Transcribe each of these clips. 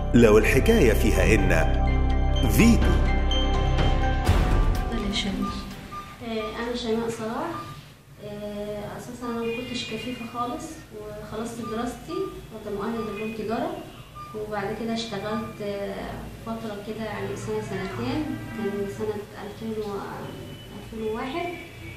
لو الحكاية فيها إن فيتو أهلا شيماء آه، أنا شيماء صلاح آه، أساسا أنا ما كنتش كفيفة خالص وخلصت دراستي كنت مؤهل دبلوم تجارة وبعد كده اشتغلت آه، فترة كده يعني سنة سنتين كان سنة 2000 و 2001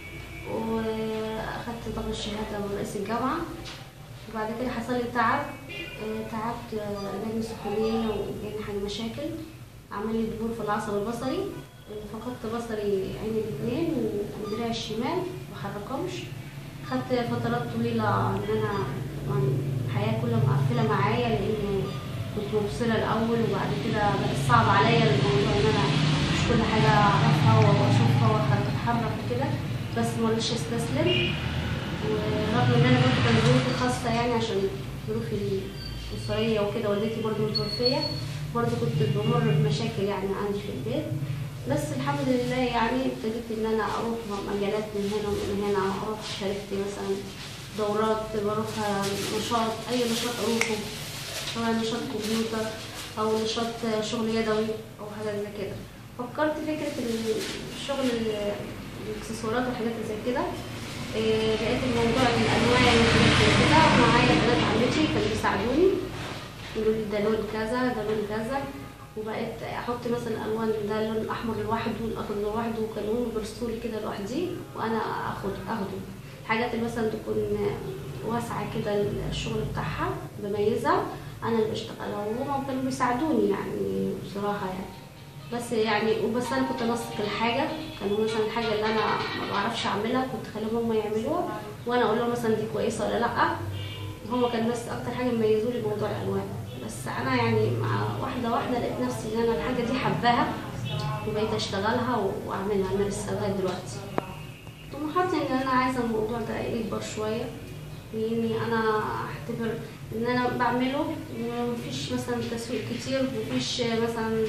وأخدت طبعا الشهادة من رئيس الجامعة وبعد كده حصل لي تعب آه، تعبت آه، لجنة سخونية وجاني حاجة مشاكل عمل لي دبور في العصب البصري فقدت بصري عيني الاثنين والدراع الشمال محركمش خدت فترات طويلة ان انا طبعا الحياة كلها مقفلة معايا لان كنت مبصرة الاول وبعد كده بقى صعب عليا الموضوع ان انا مش كل حاجة اعرفها واشوفها واتحرك وكده بس مرضتش استسلم ورغم ان انا كنت كان ظروفي خاصة يعني عشان ظروفي الأسرية وكده والدتي برضه متوفية برضه كنت بمر بمشاكل يعني عندي في البيت بس الحمد لله يعني ابتديت ان انا اروح مجالات من هنا ومن هنا اروح شاركت مثلا دورات بروح نشاط اي نشاط اروحه سواء نشاط كمبيوتر او نشاط شغل يدوي او حاجه زي كده فكرت فكره الشغل ال- الاكسسوارات والحاجات اللي زي كده إيه، لقيت الموضوع الالوان والحاجات زي كده معايا بنات عمتي كانوا بيساعدوني يقولوا لي ده لون كذا ده لون كذا وبقيت احط مثلا الوان ده اللون الاحمر لوحده والاخضر لوحده وكان لون برسولي كده لوحدي وانا اخد اخده الحاجات اللي مثلا تكون واسعه كده الشغل بتاعها بميزها انا اللي بشتغلها وهما كانوا بيساعدوني يعني بصراحه يعني بس يعني وبس انا كنت انسق الحاجه كانوا مثلا الحاجه اللي انا ما بعرفش اعملها كنت اخليهم هم يعملوها وانا اقول لهم مثلا دي كويسه ولا لا هما كان بس اكتر حاجه ميزوا لي موضوع الالوان بس انا يعني مع واحده واحده لقيت نفسي ان انا الحاجه دي حباها وبقيت اشتغلها واعملها امارسها لغايه دلوقتي طموحاتي ان انا عايزه الموضوع ده يكبر شويه لاني انا اعتبر ان انا بعمله ومفيش مثلا تسويق كتير مفيش مثلا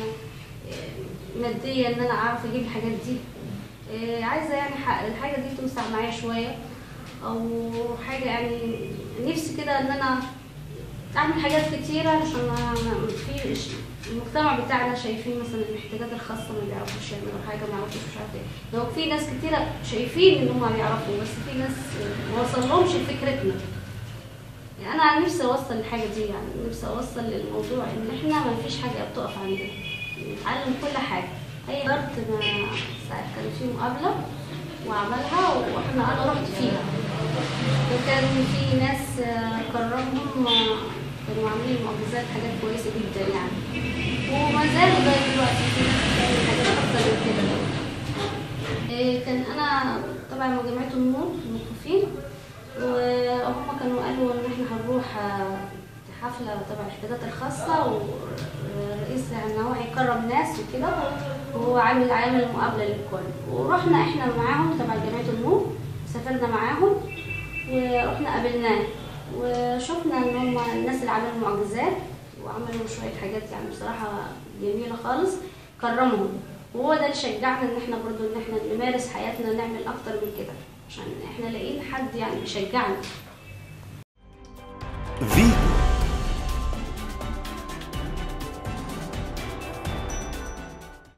ماديا ان انا اعرف اجيب الحاجات دي إيه، عايزه يعني ح- الحاجه دي توسع معايا شويه او حاجه يعني نفسي كده ان انا اعمل حاجات كتيره عشان أنا- في ش- المجتمع بتاعنا شايفين مثلا المحتاجات الخاصه ما بيعرفوش يعملوا حاجه ما يعرفوش مش عارف ايه لو في ناس كتيره شايفين ان هم بيعرفوا بس في ناس ما وصلهمش فكرتنا يعني انا عن نفسي اوصل الحاجه دي يعني نفسي اوصل للموضوع ان احنا ما فيش حاجه بتقف عندنا نتعلم كل حاجه اي ضربت ما ساعة كان في مقابله وعملها واحنا انا رحت فيها وكان في ناس آه، كرمهم آه، كانوا عاملين معجزات حاجات كويسه جدا يعني وما زالوا لغايه دلوقتي في ناس بتعمل حاجات اكتر من كده إيه، كان انا طبعا مجموعة النور الموقفين وهم كانوا قالوا ان احنا هنروح آه، حفلة تبع الاحتياجات الخاصة ورئيس النواعي يكرم ناس وكده وهو عامل عامل مقابلة للكل ورحنا احنا معاهم تبع جمعية النور سافرنا معاهم ورحنا قابلناه وشفنا ان هم الناس اللي عملوا معجزات وعملوا شوية حاجات يعني بصراحة جميلة خالص كرمهم وهو ده اللي شجعنا ان احنا برضو ان احنا نمارس حياتنا نعمل اكتر من كده عشان احنا لاقيين حد يعني بيشجعنا فيتو